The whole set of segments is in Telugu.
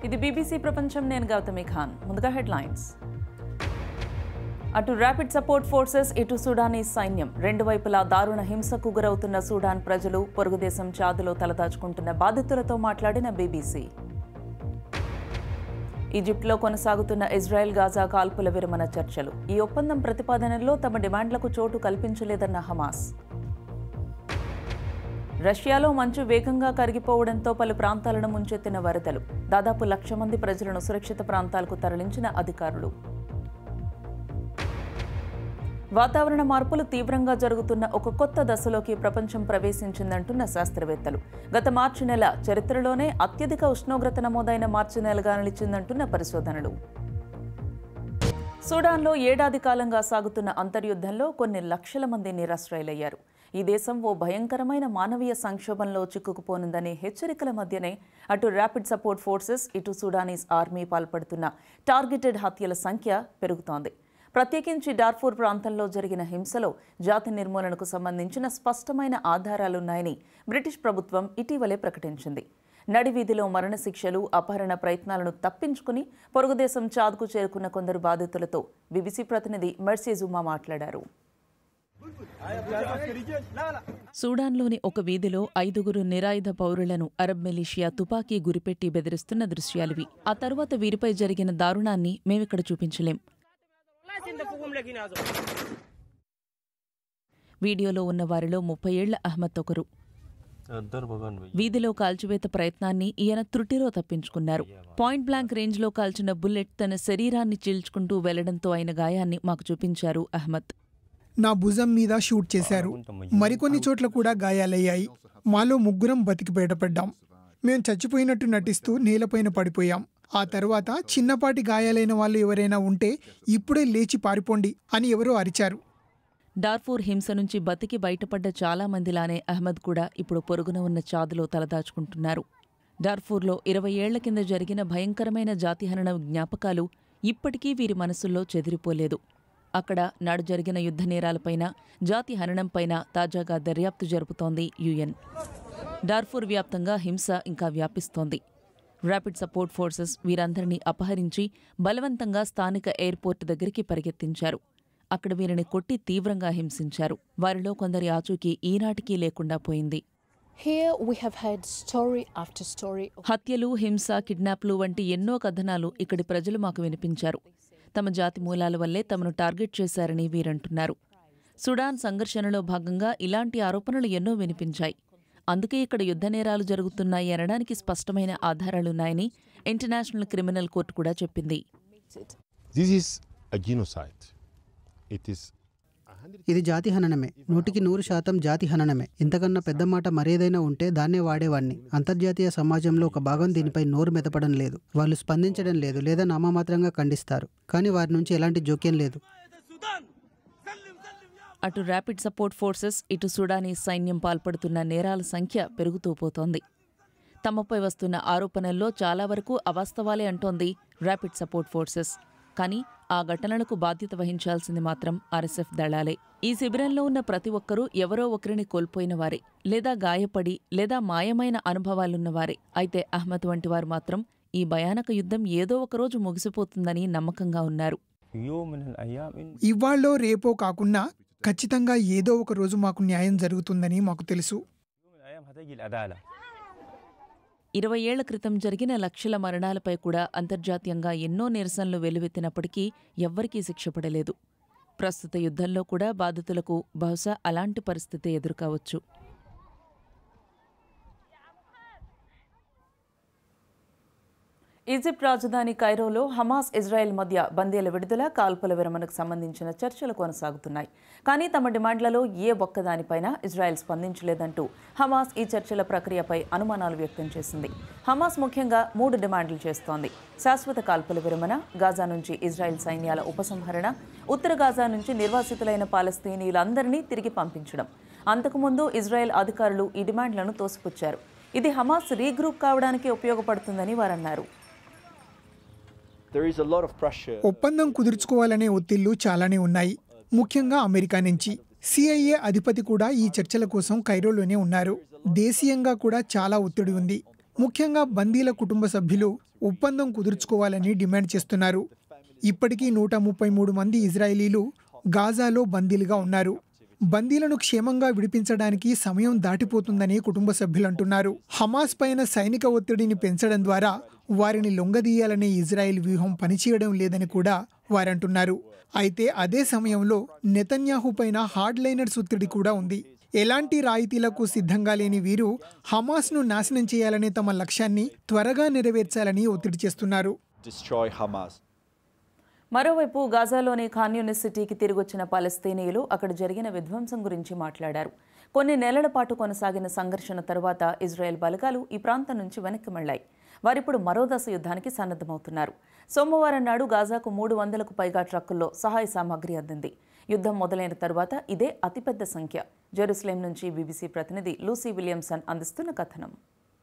ఇది బీబీసీ ప్రపంచం నేను గౌతమి ఖాన్ ముందుగా హెడ్లైన్స్ అటు ర్యాపిడ్ సపోర్ట్ ఫోర్సెస్ ఇటు సుడానీ సైన్యం రెండు వైపులా దారుణ హింసకు గురవుతున్న సూడాన్ ప్రజలు పొరుగుదేశం చాదులో తలదాచుకుంటున్న బాధితులతో మాట్లాడిన బీబీసీ ఈజిప్ట్లో కొనసాగుతున్న ఇజ్రాయెల్ గాజా కాల్పుల విరమణ చర్చలు ఈ ఒప్పందం ప్రతిపాదనల్లో తమ డిమాండ్లకు చోటు కల్పించలేదన్న హమాస్ రష్యాలో మంచు వేగంగా కరిగిపోవడంతో పలు ప్రాంతాలను ముంచెత్తిన వరదలు దాదాపు లక్ష మంది ప్రజలను సురక్షిత ప్రాంతాలకు తరలించిన అధికారులు వాతావరణ మార్పులు తీవ్రంగా జరుగుతున్న ఒక కొత్త దశలోకి ప్రపంచం ప్రవేశించిందంటున్న శాస్త్రవేత్తలు గత మార్చి నెల చరిత్రలోనే అత్యధిక ఉష్ణోగ్రత నమోదైన మార్చి నెలగా నిలిచిందంటున్న పరిశోధనలు సూడాన్లో ఏడాది కాలంగా సాగుతున్న అంతర్యుద్ధంలో కొన్ని లక్షల మంది నిరాశ్రయులయ్యారు ఈ దేశం ఓ భయంకరమైన మానవీయ సంక్షోభంలో చిక్కుకుపోనుందనే హెచ్చరికల మధ్యనే అటు ర్యాపిడ్ సపోర్ట్ ఫోర్సెస్ ఇటు సూడానీస్ ఆర్మీ పాల్పడుతున్న టార్గెటెడ్ హత్యల సంఖ్య పెరుగుతోంది ప్రత్యేకించి డార్ఫూర్ ప్రాంతంలో జరిగిన హింసలో జాతి నిర్మూలనకు సంబంధించిన స్పష్టమైన ఆధారాలున్నాయని బ్రిటిష్ ప్రభుత్వం ఇటీవలే ప్రకటించింది నడివీధిలో మరణశిక్షలు అపహరణ ప్రయత్నాలను తప్పించుకుని పొరుగుదేశం చాద్కు చేరుకున్న కొందరు బాధితులతో బీబీసీ ప్రతినిధి మెర్సీ జుమా మాట్లాడారు సూడాన్లోని ఒక వీధిలో ఐదుగురు నిరాయుధ పౌరులను అరబ్ మిలిషియా తుపాకీ గురిపెట్టి బెదిరిస్తున్న దృశ్యాలివి ఆ తరువాత వీరిపై జరిగిన దారుణాన్ని మేమిక్కడ చూపించలేం వీడియోలో ఉన్న వారిలో ముప్పై ఏళ్ల అహ్మద్ ఒకరు अंदर भगवान भैया వీధిలో కాల్చివేత ప్రయత్నాన్ని ఈయన త్రుటిలో తప్పించుకున్నారు పాయింట్ బ్లాంక్ రేంజ్లో కాల్చిన బుల్లెట్ తన శరీరాన్ని చీల్చుకుంటూ వెళ్లడంతో అయిన గాయాన్ని మాకు చూపించారు అహ్మద్ నా భుజం మీద షూట్ చేశారు మరికొన్ని చోట్ల కూడా గాయాలయ్యాయి మాలో ముగ్గురం బతికి బయటపడ్డాం మేం చచ్చిపోయినట్టు నటిస్తూ నేలపైన పడిపోయాం ఆ తర్వాత చిన్నపాటి గాయాలైన వాళ్ళు ఎవరైనా ఉంటే ఇప్పుడే లేచి పారిపోండి అని ఎవరో అరిచారు డార్ఫూర్ హింస నుంచి బతికి బయటపడ్డ చాలా మందిలానే అహ్మద్ కూడా ఇప్పుడు పొరుగున ఉన్న చాదులో తలదాచుకుంటున్నారు డార్ఫూర్లో ఇరవై ఏళ్ల కింద జరిగిన భయంకరమైన జాతిహనన జ్ఞాపకాలు ఇప్పటికీ వీరి మనసుల్లో చెదిరిపోలేదు అక్కడ నాడు జరిగిన యుద్ధ నేరాలపైన జాతి హననంపైన తాజాగా దర్యాప్తు జరుపుతోంది యుఎన్ డార్ఫూర్ వ్యాప్తంగా హింస ఇంకా వ్యాపిస్తోంది ర్యాపిడ్ సపోర్ట్ ఫోర్సెస్ వీరందరినీ అపహరించి బలవంతంగా స్థానిక ఎయిర్పోర్ట్ దగ్గరికి పరిగెత్తించారు అక్కడ వీరిని కొట్టి తీవ్రంగా హింసించారు వారిలో కొందరి ఆచూకీ ఈనాటికీ లేకుండా పోయింది Here we have had story after story of హత్యలు హింస కిడ్నాప్లు వంటి ఎన్నో కథనాలు ఇక్కడి ప్రజలు మాకు వినిపించారు తమ జాతి మూలాల వల్లే తమను టార్గెట్ చేశారని వీరంటున్నారు సుడాన్ సంఘర్షణలో భాగంగా ఇలాంటి ఆరోపణలు ఎన్నో వినిపించాయి అందుకే ఇక్కడ యుద్ధ నేరాలు జరుగుతున్నాయి అనడానికి స్పష్టమైన ఆధారాలున్నాయని ఇంటర్నేషనల్ క్రిమినల్ కోర్టు కూడా చెప్పింది This is a genocide. It is ఇది జాతి హననమే నూటికి నూరు శాతం జాతి హననమే ఇంతకన్నా పెద్ద మాట మరేదైనా ఉంటే దాన్నే వాడేవాణ్ణి అంతర్జాతీయ సమాజంలో ఒక భాగం దీనిపై నోరు మెదపడం లేదు వాళ్ళు స్పందించడం లేదు లేదా నామమాత్రంగా ఖండిస్తారు కానీ వారి నుంచి ఎలాంటి జోక్యం లేదు అటు ర్యాపిడ్ సపోర్ట్ ఫోర్సెస్ ఇటు సుడానీ సైన్యం పాల్పడుతున్న నేరాల సంఖ్య పెరుగుతూ పోతోంది తమపై వస్తున్న ఆరోపణల్లో చాలా వరకు అవాస్తవాలే అంటోంది ర్యాపిడ్ సపోర్ట్ ఫోర్సెస్ కానీ ఆ ఘటనలకు బాధ్యత వహించాల్సింది మాత్రం ఆర్ఎస్ఎఫ్ దళాలే ఈ శిబిరంలో ఉన్న ప్రతి ఒక్కరూ ఎవరో ఒకరిని కోల్పోయిన వారే లేదా గాయపడి లేదా మాయమైన అనుభవాలున్నవారే అయితే అహ్మద్ వంటి వారు మాత్రం ఈ భయానక యుద్ధం ఏదో ఒకరోజు ముగిసిపోతుందని నమ్మకంగా ఉన్నారు يوم من الايام ان ఇవాళ్ళో రేపో కాకుండా ఖచ్చితంగా ఏదో ఒక రోజు మాకు న్యాయం జరుగుతుందని మాకు తెలుసు يوم من الايام هتجي العداله ఇరవై ఏళ్ల క్రితం జరిగిన లక్షల మరణాలపై కూడా అంతర్జాతీయంగా ఎన్నో నిరసనలు వెల్లువెత్తినప్పటికీ ఎవ్వరికీ శిక్ష పడలేదు ప్రస్తుత యుద్ధంలో కూడా బాధితులకు బహుశా అలాంటి పరిస్థితి ఎదురుకావచ్చు ఈజిప్ట్ రాజధాని కైరోలో హమాస్ ఇజ్రాయెల్ మధ్య బందీల విడుదల కాల్పుల విరమణకు సంబంధించిన చర్చలు కొనసాగుతున్నాయి కానీ తమ డిమాండ్లలో ఏ ఒక్కదానిపైన ఇజ్రాయెల్ స్పందించలేదంటూ హమాస్ ఈ చర్చల ప్రక్రియపై అనుమానాలు వ్యక్తం చేసింది హమాస్ ముఖ్యంగా మూడు డిమాండ్లు చేస్తోంది శాశ్వత కాల్పుల విరమణ గాజా నుంచి ఇజ్రాయెల్ సైన్యాల ఉపసంహరణ ఉత్తర గాజా నుంచి నిర్వాసితులైన పాలస్తీనీయులందరినీ తిరిగి పంపించడం అంతకుముందు ఇజ్రాయెల్ అధికారులు ఈ డిమాండ్లను తోసిపుచ్చారు ఇది హమాస్ రీగ్రూప్ కావడానికి ఉపయోగపడుతుందని వారన్నారు There is a lot of pressure. ఒప్పందం కుదుర్చుకోవాలనే ఒత్తిళ్లు చాలానే ఉన్నాయి ముఖ్యంగా అమెరికా నుంచి సిఐఏ అధిపతి కూడా ఈ చర్చల కోసం కైరోలోనే ఉన్నారు దేశీయంగా కూడా చాలా ఒత్తిడి ఉంది ముఖ్యంగా బందీల కుటుంబ సభ్యులు ఒప్పందం కుదుర్చుకోవాలని డిమాండ్ చేస్తున్నారు ఇప్పటికీ నూట ముప్పై మూడు మంది ఇజ్రాయేలీలు గాజాలో బందీలుగా ఉన్నారు బందీలను క్షేమంగా విడిపించడానికి సమయం దాటిపోతుందని కుటుంబ సభ్యులు అంటున్నారు హమాస్ పైన సైనిక ఒత్తిడిని పెంచడం ద్వారా వారిని లొంగదీయాలనే ఇజ్రాయెల్ వ్యూహం పనిచేయడం లేదని కూడా వారంటున్నారు అయితే అదే సమయంలో నెతన్యాహు పైన హార్డ్ లైనర్స్ ఒత్తిడి కూడా ఉంది ఎలాంటి రాయితీలకు సిద్ధంగా లేని వీరు హమాస్ను నాశనం చేయాలనే తమ లక్ష్యాన్ని త్వరగా నెరవేర్చాలని ఒత్తిడి చేస్తున్నారు destroy Hamas. మరోవైపు గాజాలోని ఖాన్యూనిస్ సిటీకి తిరిగొచ్చిన పాలస్తీనీయులు అక్కడ జరిగిన విధ్వంసం గురించి మాట్లాడారు కొన్ని నెలల పాటు కొనసాగిన సంఘర్షణ తరువాత ఇజ్రాయెల్ బలగాలు ఈ ప్రాంతం నుంచి వెనక్కి మళ్లాయి వారిప్పుడు మరో దశ యుద్ధానికి సన్నద్ధమవుతున్నారు సోమవారం నాడు గాజాకు మూడు వందలకు పైగా ట్రక్కుల్లో సహాయ సామాగ్రి అందింది యుద్ధం మొదలైన తరువాత ఇదే అతిపెద్ద సంఖ్య జెరూసలేం నుంచి బీబీసీ ప్రతినిధి లూసీ విలియమ్సన్ అందిస్తున్న కథనం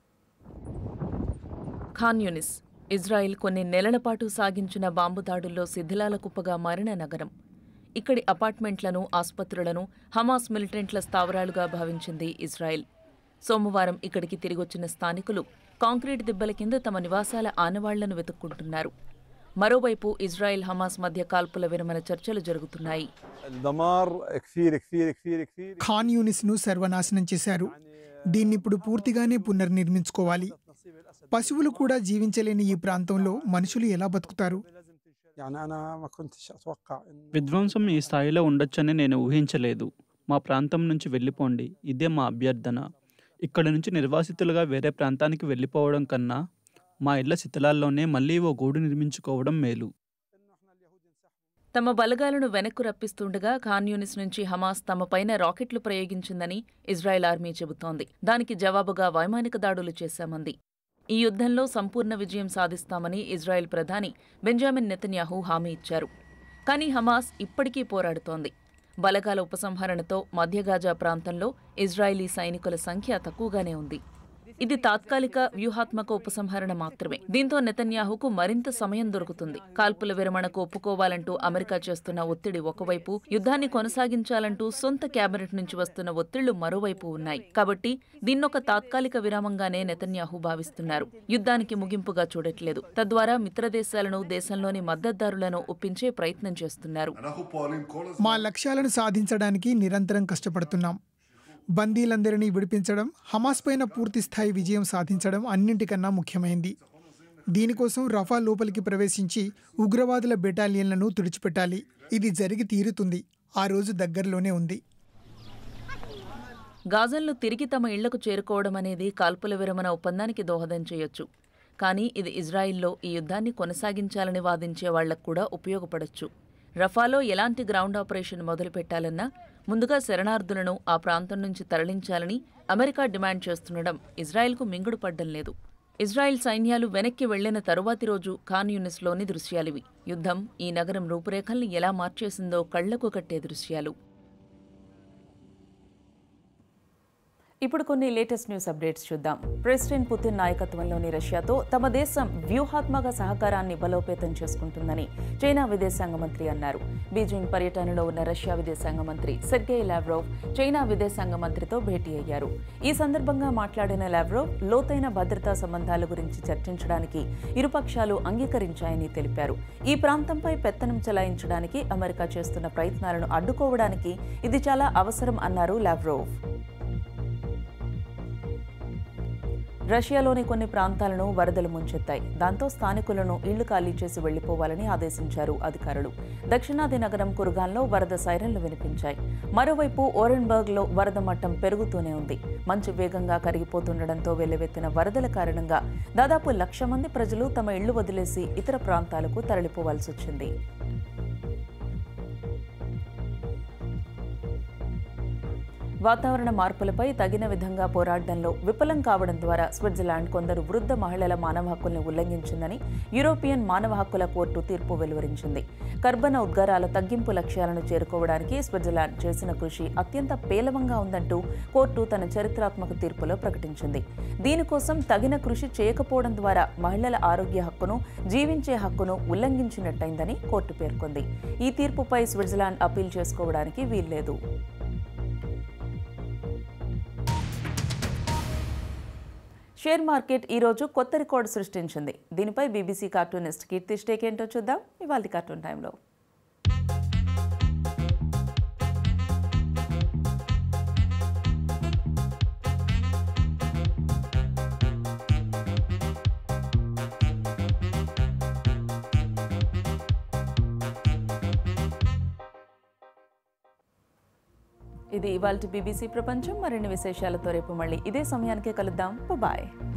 ఖాన్ యూనిస్ ఇజ్రాయిల్ కొన్ని నెలల పాటు సాగించిన బాంబు దాడుల్లో శిథిలాల కుప్పగా మారిన నగరం ఇక్కడి అపార్ట్మెంట్లను ఆసుపత్రులను హమాస్ మిలిటెంట్ల స్థావరాలుగా భావించింది ఇజ్రాయెల్ సోమవారం ఇక్కడికి తిరిగొచ్చిన స్థానికులు కాంక్రీట్ దిబ్బల కింద తమ నివాసాల ఆనవాళ్లను వెతుక్కుంటున్నారు మరోవైపు ఇజ్రాయెల్ హమాస్ మధ్య కాల్పుల విరమణ చర్చలు జరుగుతున్నాయి الدمار كثير كثير كثير كثير ఖాన్ యూనిస్ను సర్వనాశనం చేశారు దీన్నిప్పుడు పూర్తిగానే పునర్నిర్మించుకోవాలి పశువులు కూడా జీవించలేని ఈ ప్రాంతంలో మనుషులు ఎలా బతుకుతారు يعني انا ما كنتش اتوقع انه విధ్వంసం ఈ స్థాయిలో ఉండొచ్చని నేను ఊహించలేదు మా ప్రాంతం నుంచి వెళ్ళిపోండి ఇదే మా అభ్యర్థన ఇక్కడ నుంచి నిర్వాసితులుగా వేరే ప్రాంతానికి వెళ్ళిపోవడం కన్నా మా ఇళ్ల శిథిలాల్లోనే మళ్ళీ ఓ గూడు నిర్మించుకోవడం మేలు తమ బలగాలను వెనక్కు రప్పిస్తుండగా ఖాన్ యూనిస్ నుంచి హమాస్ తమపైన రాకెట్లు ప్రయోగించిందని ఇజ్రాయెల్ ఆర్మీ చెబుతోంది దానికి జవాబుగా వైమానిక దాడులు చేశామంది ఈ యుద్ధంలో సంపూర్ణ విజయం సాధిస్తామని ఇజ్రాయెల్ ప్రధాని బెంజామిన్ నెతన్యాహు హామీ ఇచ్చారు కానీ హమాస్ ఇప్పటికీ పోరాడుతోంది బలగాల ఉపసంహరణతో మధ్యగాజా ప్రాంతంలో ఇజ్రాయిలీ సైనికుల సంఖ్య తక్కువగానే ఉంది ఇది తాత్కాలిక వ్యూహాత్మక ఉపసంహరణ మాత్రమే దీంతో నెతన్యాహుకు మరింత సమయం దొరుకుతుంది కాల్పుల విరమణకు ఒప్పుకోవాలంటూ అమెరికా చేస్తున్న ఒత్తిడి ఒకవైపు యుద్ధాన్ని కొనసాగించాలంటూ సొంత కేబినెట్ నుంచి వస్తున్న ఒత్తిళ్లు మరోవైపు ఉన్నాయి కాబట్టి దీన్నొక తాత్కాలిక విరామంగానే నెతన్యాహు భావిస్తున్నారు యుద్ధానికి ముగింపుగా చూడట్లేదు తద్వారా మిత్రదేశాలను దేశంలోని మద్దతుదారులను ఒప్పించే ప్రయత్నం చేస్తున్నారు మా లక్ష్యాలను సాధించడానికి నిరంతరం కష్టపడుతున్నాం బందీలందరినీ విడిపించడం హమాస్ పైన పూర్తి స్థాయి విజయం సాధించడం అన్నింటికన్నా ముఖ్యమైంది దీనికోసం రఫా లోపలికి ప్రవేశించి ఉగ్రవాదుల బెటాలియన్లను తుడిచిపెట్టాలి ఇది జరిగి తీరుతుంది ఆ రోజు దగ్గరలోనే ఉంది గాజన్లు తిరిగి తమ ఇళ్లకు చేరుకోవడం అనేది కాల్పుల విరమణ ఒప్పందానికి దోహదం చేయొచ్చు కానీ ఇది ఇజ్రాయిల్లో ఈ యుద్ధాన్ని కొనసాగించాలని వాదించే వాళ్లకు కూడా ఉపయోగపడొచ్చు రఫాలో ఎలాంటి గ్రౌండ్ ఆపరేషన్ మొదలుపెట్టాలన్నా ముందుగా శరణార్థులను ఆ ప్రాంతం నుంచి తరలించాలని అమెరికా డిమాండ్ చేస్తుండడం ఇజ్రాయెల్కు మింగుడు పడ్డం లేదు ఇజ్రాయెల్ సైన్యాలు వెనక్కి వెళ్లిన తరువాతి రోజు ఖాన్ యూనిస్లోని దృశ్యాలివి యుద్ధం ఈ నగరం రూపురేఖల్ని ఎలా మార్చేసిందో కళ్లకు కట్టే దృశ్యాలు ఇప్పుడు కొన్ని లేటెస్ట్ న్యూస్ అప్డేట్స్ చూద్దాం ప్రెసిడెంట్ పుతిన్ నాయకత్వంలోని రష్యాతో తమ దేశం వ్యూహాత్మక సహకారాన్ని బలోపేతం చేసుకుంటుందని చైనా విదేశాంగ మంత్రి అన్నారు బీజింగ్ పర్యటనలో ఉన్న రష్యా విదేశాంగ మంత్రి సెర్గేయ్ లావ్రోవ్ చైనా విదేశాంగ మంత్రితో భేటీ అయ్యారు ఈ సందర్భంగా మాట్లాడిన లావ్రోవ్ లోతైన భద్రతా సంబంధాల గురించి చర్చించడానికి ఇరుపక్షాలు అంగీకరించాయని తెలిపారు ఈ ప్రాంతంపై పెత్తనం చెలాయించడానికి అమెరికా చేస్తున్న ప్రయత్నాలను అడ్డుకోవడానికి ఇది చాలా అవసరం అన్నారు లావ్రోవ్ రష్యాలోని కొన్ని ప్రాంతాలను వరదలు ముంచెత్తాయి దాంతో స్థానికులను ఇళ్లు ఖాళీ చేసి వెళ్లిపోవాలని ఆదేశించారు అధికారులు దక్షిణాది నగరం కురుగాన్లో వరద సైరన్లు వినిపించాయి మరోవైపు ఓరెన్బర్గ్లో వరద మట్టం పెరుగుతూనే ఉంది మంచు వేగంగా కరిగిపోతుండటంతో వెల్లువెత్తిన వరదల కారణంగా దాదాపు లక్ష మంది ప్రజలు తమ ఇళ్లు వదిలేసి ఇతర ప్రాంతాలకు తరలిపోవాల్సి వచ్చింది వాతావరణ మార్పులపై తగిన విధంగా పోరాడడంలో విఫలం కావడం ద్వారా స్విట్జర్లాండ్ కొందరు వృద్ధ మహిళల మానవ హక్కుల్ని ఉల్లంఘించిందని యూరోపియన్ మానవ హక్కుల కోర్టు తీర్పు వెలువరించింది కర్బన ఉద్గారాల తగ్గింపు లక్ష్యాలను చేరుకోవడానికి స్విట్జర్లాండ్ చేసిన కృషి అత్యంత పేలవంగా ఉందంటూ కోర్టు తన చరిత్రాత్మక తీర్పులో ప్రకటించింది దీనికోసం తగిన కృషి చేయకపోవడం ద్వారా మహిళల ఆరోగ్య హక్కును జీవించే హక్కును ఉల్లంఘించినట్టయిందని కోర్టు పేర్కొంది ఈ తీర్పుపై స్విట్జర్లాండ్ అప్పీల్ చేసుకోవడానికి వీల్లేదు షేర్ మార్కెట్ ఈరోజు కొత్త రికార్డు సృష్టించింది దీనిపై బీబీసీ కార్టూనిస్ట్ కీర్తి స్టేక్ ఏంటో చూద్దాం ఇవాళ కార్టూన్ టైంలో ఇది ఇవాళ బీబీసీ ప్రపంచం మరిన్ని విశేషాలతో రేపు మళ్ళీ ఇదే సమయానికే కలుద్దాం బాయ్